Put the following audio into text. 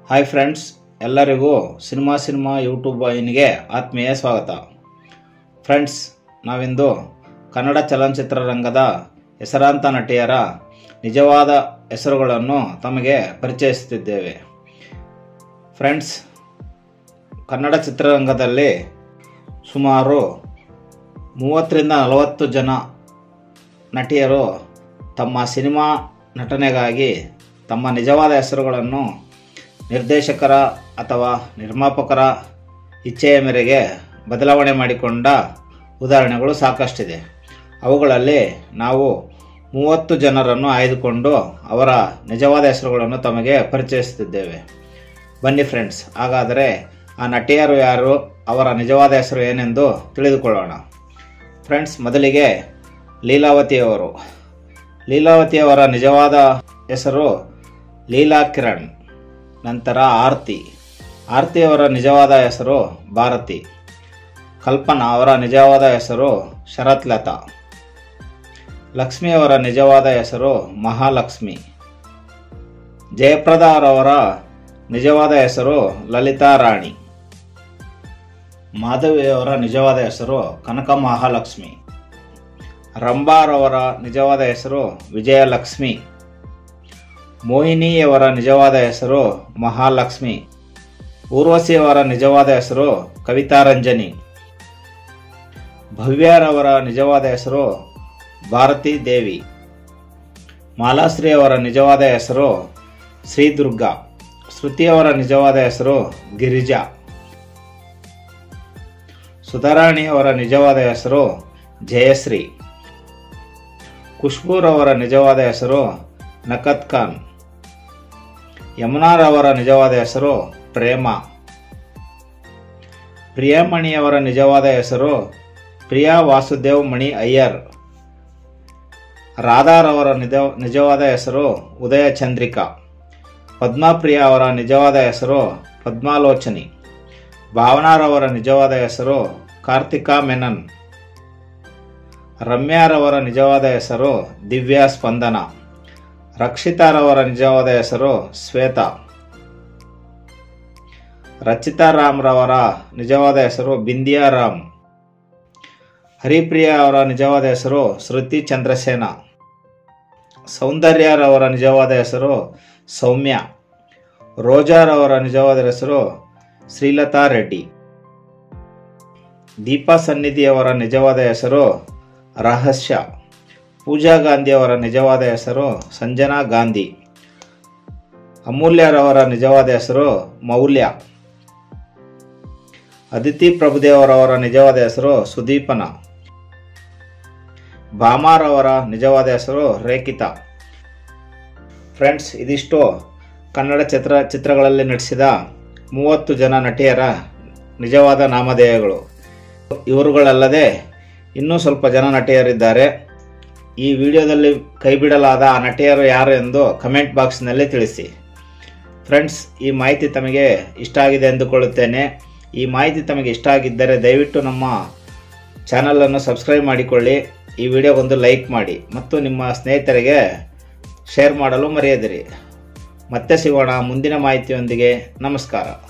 hi friends ಎಲ್ಲರಿಗೂ cinema cinema YouTube ವಾಹಿನಿಗೆ ಆತ್ಮೀಯ ಸ್ವಾಗತ ಫ್ರೆಂಡ್ಸ್ ನಾವಿಂದು ಕನ್ನಡ ಚಲನಚಿತ್ರರಂಗದ ಹೆಸರಾಂತ ನಟಿಯರ ನಿಜವಾದ ಹೆಸರುಗಳನ್ನು ತಮಗೆ ಪರಿಚಯಿಸುತ್ತಿದ್ದೇವೆ ಫ್ರೆಂಡ್ಸ್ ಕನ್ನಡ ಚಿತ್ರರಂಗದಲ್ಲಿ ಸುಮಾರು ಮೂವತ್ತರಿಂದ ನಲವತ್ತು ಜನ ನಟಿಯರು ತಮ್ಮ ಸಿನಿಮಾ ನಟನೆಗಾಗಿ ತಮ್ಮ ನಿಜವಾದ ಹೆಸರುಗಳನ್ನು ನಿರ್ದೇಶಕರ ಅಥವಾ ನಿರ್ಮಾಪಕರ ಇಚ್ಛೆಯ ಮೇರೆಗೆ ಬದಲಾವಣೆ ಮಾಡಿಕೊಂಡ ಉದಾಹರಣೆಗಳು ಸಾಕಷ್ಟಿದೆ ಅವುಗಳಲ್ಲಿ ನಾವು ಮೂವತ್ತು ಜನರನ್ನು ಆಯ್ದುಕೊಂಡು ಅವರ ನಿಜವಾದ ಹೆಸರುಗಳನ್ನು ತಮಗೆ ಪರಿಚಯಿಸುತ್ತಿದ್ದೇವೆ ಬನ್ನಿ ಫ್ರೆಂಡ್ಸ್ ಹಾಗಾದರೆ ಆ ನಟಿಯರು ಯಾರು ಅವರ ನಿಜವಾದ ಹೆಸರು ಏನೆಂದು ತಿಳಿದುಕೊಳ್ಳೋಣ ಫ್ರೆಂಡ್ಸ್ ಮೊದಲಿಗೆ ಲೀಲಾವತಿಯವರು ಲೀಲಾವತಿಯವರ ನಿಜವಾದ ಹೆಸರು ಲೀಲಾ ಕಿರಣ್ ನಂತರ ಆರ್ತಿ ಆರ್ತಿಯವರ ನಿಜವಾದ ಹೆಸರು ಭಾರತಿ ಕಲ್ಪನಾ ಅವರ ನಿಜವಾದ ಹೆಸರು ಶರತ್ಲತಾ ಲಕ್ಷ್ಮಿಯವರ ನಿಜವಾದ ಹೆಸರು ಮಹಾಲಕ್ಷ್ಮಿ ಜಯಪ್ರದಾ ಅವರ ನಿಜವಾದ ಹೆಸರು ಲಲಿತಾ ರಾಣಿ ಮಾಧವಿಯವರ ನಿಜವಾದ ಹೆಸರು ಕನಕ ಮಹಾಲಕ್ಷ್ಮಿ ರಂಭಾರವರ ನಿಜವಾದ ಹೆಸರು ವಿಜಯಲಕ್ಷ್ಮಿ ಮೋಹಿನಿಯವರ ನಿಜವಾದ ಹೆಸರು ಮಹಾಲಕ್ಷ್ಮಿ ಊರ್ವಶಿಯವರ ನಿಜವಾದ ಹೆಸರು ಕವಿತಾರಂಜನಿ ಭವ್ಯರವರ ನಿಜವಾದ ಹೆಸರು ಭಾರತಿ ದೇವಿ ಮಾಲಾಶ್ರೀ ಅವರ ನಿಜವಾದ ಹೆಸರು ಶ್ರೀದುರ್ಗ ಶ್ರುತಿಯವರ ನಿಜವಾದ ಹೆಸರು ಗಿರಿಜಾ ಸುಧಾರಾಣಿಯವರ ನಿಜವಾದ ಹೆಸರು ಜಯಶ್ರೀ ಖುಷ್ಬೂರವರ ನಿಜವಾದ ಹೆಸರು ನಕತ್ ಖಾನ್ ಯಮುನಾರವರ ನಿಜವಾದ ಹೆಸರು ಪ್ರೇಮ ಪ್ರಿಯಾಮಣಿಯವರ ನಿಜವಾದ ಹೆಸರು ಪ್ರಿಯಾ ವಾಸುದೇವ್ ಮಣಿ ಅಯ್ಯರ್ ರಾಧಾರವರ ನಿಜ ನಿಜವಾದ ಹೆಸರು ಉದಯ ಚಂದ್ರಿಕಾ ಪದ್ಮಪ್ರಿಯ ಅವರ ನಿಜವಾದ ಹೆಸರು ಪದ್ಮಾಲೋಚನಿ ಭಾವನಾರವರ ನಿಜವಾದ ಹೆಸರು ಕಾರ್ತಿಕಾ ಮೆನನ್ ರಮ್ಯಾರವರ ನಿಜವಾದ ಹೆಸರು ದಿವ್ಯಾ ಸ್ಪಂದನ ರಕ್ಷಿತಾರವರ ನಿಜವಾದ ಹೆಸರು ಶ್ವೇತಾ ರಚಿತಾ ರಾಮ್ರವರ ನಿಜವಾದ ಹೆಸರು ಬಿಂದಿಯಾ ರಾಮ್ ಹರಿಪ್ರಿಯಾ ಅವರ ನಿಜವಾದ ಹೆಸರು ಶ್ರುತಿ ಚಂದ್ರಸೇನ ಸೌಂದರ್ಯರವರ ನಿಜವಾದ ಹೆಸರು ಸೌಮ್ಯ ರೋಜಾರವರ ನಿಜವಾದ ಹೆಸರು ಶ್ರೀಲತಾ ರೆಡ್ಡಿ ದೀಪಾ ಸನ್ನಿಧಿಯವರ ನಿಜವಾದ ಹೆಸರು ರಹಸ್ಯ ಪೂಜಾ ಗಾಂಧಿಯವರ ನಿಜವಾದ ಹೆಸರು ಸಂಜನಾ ಗಾಂಧಿ ಅಮೂಲ್ಯರವರ ನಿಜವಾದ ಹೆಸರು ಮೌಲ್ಯ ಅದಿತಿ ಪ್ರಭುದೇವರವರ ನಿಜವಾದ ಹೆಸರು ಸುದೀಪನ ಭಾಮಾರವರ ನಿಜವಾದ ಹೆಸರು ರೇಖಿತಾ ಫ್ರೆಂಡ್ಸ್ ಇದಿಷ್ಟು ಕನ್ನಡ ಚಿತ್ರ ಚಿತ್ರಗಳಲ್ಲಿ ನಟಿಸಿದ ಮೂವತ್ತು ಜನ ನಟಿಯರ ನಿಜವಾದ ನಾಮಧೇಯಗಳು ಇವರುಗಳಲ್ಲದೆ ಇನ್ನೂ ಸ್ವಲ್ಪ ಜನ ನಟಿಯರಿದ್ದಾರೆ ಈ ವಿಡಿಯೋದಲ್ಲಿ ಕೈಬಿಡಲಾದ ಆ ನಟಿಯರು ಯಾರು ಎಂದು ಕಮೆಂಟ್ ಬಾಕ್ಸ್ನಲ್ಲಿ ತಿಳಿಸಿ ಫ್ರೆಂಡ್ಸ್ ಈ ಮಾಹಿತಿ ತಮಗೆ ಇಷ್ಟ ಆಗಿದೆ ಎಂದುಕೊಳ್ಳುತ್ತೇನೆ ಈ ಮಾಹಿತಿ ತಮಗೆ ಇಷ್ಟ ಆಗಿದ್ದರೆ ದಯವಿಟ್ಟು ನಮ್ಮ ಚಾನಲನ್ನು ಸಬ್ಸ್ಕ್ರೈಬ್ ಮಾಡಿಕೊಳ್ಳಿ ಈ ವಿಡಿಯೋಗೊಂದು ಲೈಕ್ ಮಾಡಿ ಮತ್ತು ನಿಮ್ಮ ಸ್ನೇಹಿತರಿಗೆ ಶೇರ್ ಮಾಡಲು ಮರೆಯದಿರಿ ಮತ್ತೆ ಸಿಗೋಣ ಮುಂದಿನ ಮಾಹಿತಿಯೊಂದಿಗೆ ನಮಸ್ಕಾರ